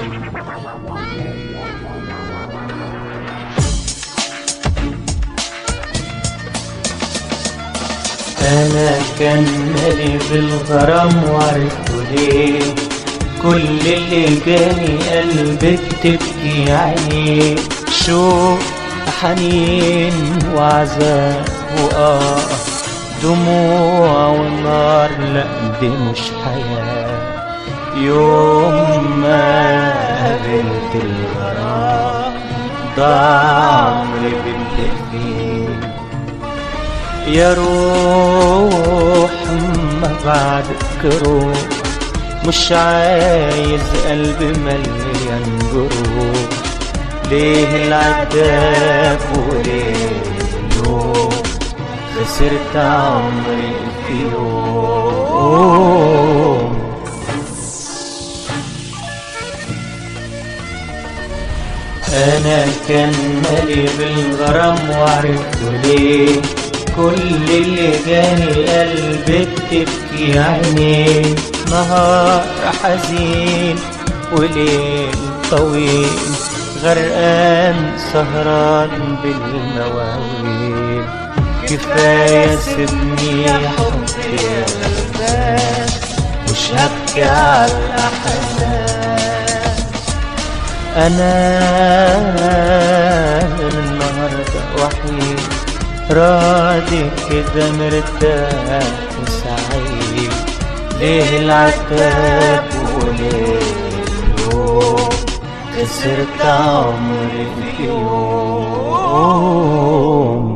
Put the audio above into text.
أنا كان مالي بالغرام وعرفته ليه كل اللي جاني قلبك تبكي عليه شوق حنين وعذاب وآه دموع ونار لا دي مش حياة يوم ما قابلت الغرام ضاع عمري بالتأثير يا روح ما بعدك روح مش عايز قلب مليان جروح ليه العذاب وليه النوم خسرت عمري في يوم انا كان مالي بالغرام وعرفته ليه كل اللي جاني قلبك تبكي عينيه نهار حزين وليل طويل غرقان سهران بالمواويل كفاية سيبني حبي مش هبكي على الأحزان أنا النهاردة وحيد راضي كده مرتاح وسعيد ليه العتاب وليه اليوم خسرت عمري في يوم